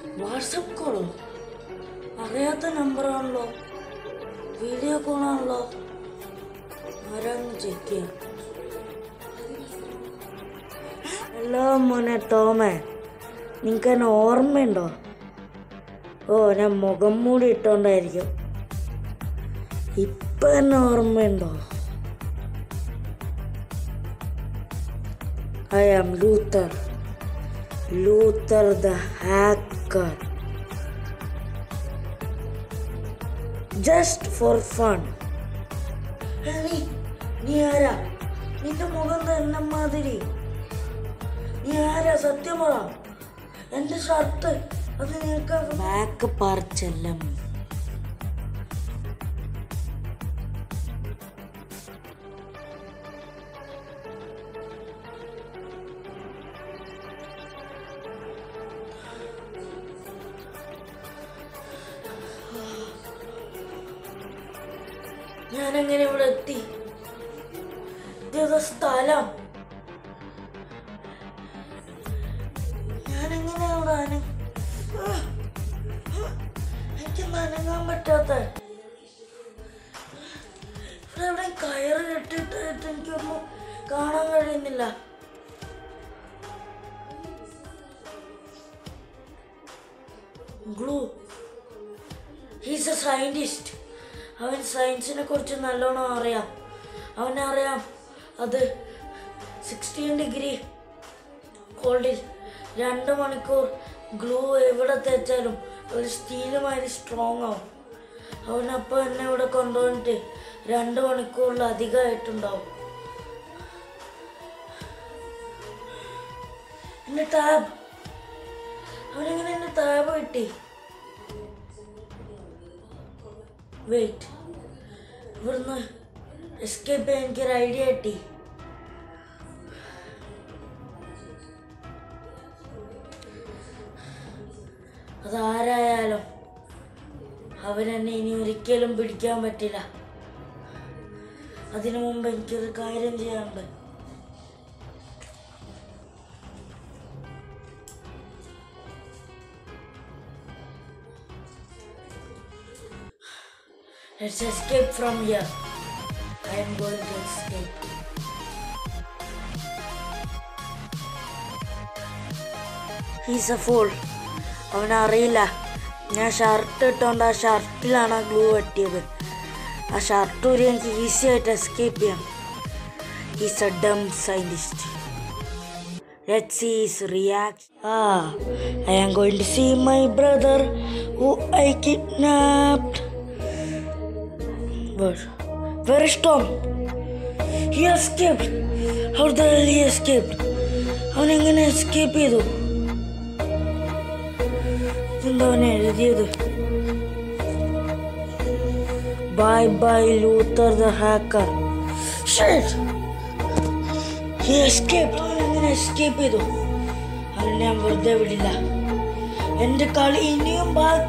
WhatsApp കോളോ അറിയാത്ത നമ്പറാണല്ലോ video കോളാണല്ലോ ആരാന്ന് check ചെയ്യാം ഹലോ മോനെ ടോമേ നിങ്ങൾക്ക് എന്നെ ഓർമ്മയുണ്ടോ ഓ ഞാൻ മുഖം മൂടി ഇട്ടോണ്ടായിരിക്കും ഇപ്പൊ എന്നെ ഓർമ്മയുണ്ടോ I am Luther Luther the hacker just for fun നീ നീ ആരാ നിന്റെ മുഖം തന്നെ മാതിരി നീ ആരാ സത്യം പറ എന്റെ ഷർട്ട് അത് നിനക്ക് ബാക്ക് പറിച്ചെല്ലാം ഞാനെങ്ങനെ ഇവിടെ എത്തി ഇതേതാ സ്ഥലം ഞാനെങ്ങനെ ഇവിടെ അന- എനിക്ക് നനങ്ങാൻ പറ്റാത്ത ഇവിടെ എവിടെ കയറ് കെട്ടിട്ടായിട്ട് എനിക്കൊന്നും കാണാൻ കഴിയുന്നില്ല ഗ്ലൂ ഹീസ് എ സയൻറ്റിസ്റ്റ് അവൻ സയൻസിനെ കുറിച്ച് നല്ലോണം അറിയാം അവനറിയാം അത് സിക്സ്റ്റീൻ ഡിഗ്രി കോൾഡിൽ രണ്ട് മണിക്കൂർ ഗ്ലൂ എവിടെ തേച്ചാലും ഒരു സ്റ്റീലുമാതിരി സ്ട്രോങ് ആവും അവനപ്പോൾ എന്നെ ഇവിടെ കൊണ്ടുവന്നിട്ട് രണ്ട് മണിക്കൂറിൽ അധികമായിട്ടുണ്ടാവും എന്റെ ടാബ് അവനെങ്ങനെ എന്റെ ടാബ് കിട്ടി വെയിറ്റ് ഇവിടുന്ന് എസ്കേപ്പ് ചെയ്യാൻ എനിക്കൊരു ഐഡിയ കിട്ടി അതാരായാലും അവരെന്നെ ഇനി ഒരിക്കലും പിടിക്കാൻ പറ്റില്ല അതിനു മുമ്പ് എനിക്കൊരു കാര്യം ചെയ്യാനുണ്ട് Let's escape from here. I am going to escape. He's a fool. അവനറിയില്ല ഞാൻ ഷർട്ട് ഇട്ടുകൊണ്ട് ആ ഷർട്ടിലാണ് ആ ഗ്ലൂ വെട്ടിയത് ആ ഷർട്ട് ഊരി എനിക്ക് ഈസി ആയിട്ട് എസ്കേപ്പ് ചെയ്യാം is a dumb scientist Let's see his reaction. Ah, I am going to see my brother who I kidnapped. Where? Where is Tom? He escaped. How the hell he escaped? അവൻ എങ്ങനെ escape ചെയ്തു എന്താ അവൻ എഴുതിയത് bye bye Luther the hacker he escape അവൻ എങ്ങനെ escape ചെയ്തു അവനെ ഞാൻ വെറുതെ വിടില്ല എൻ്റെ കളി ഇനിയും ബാക്കി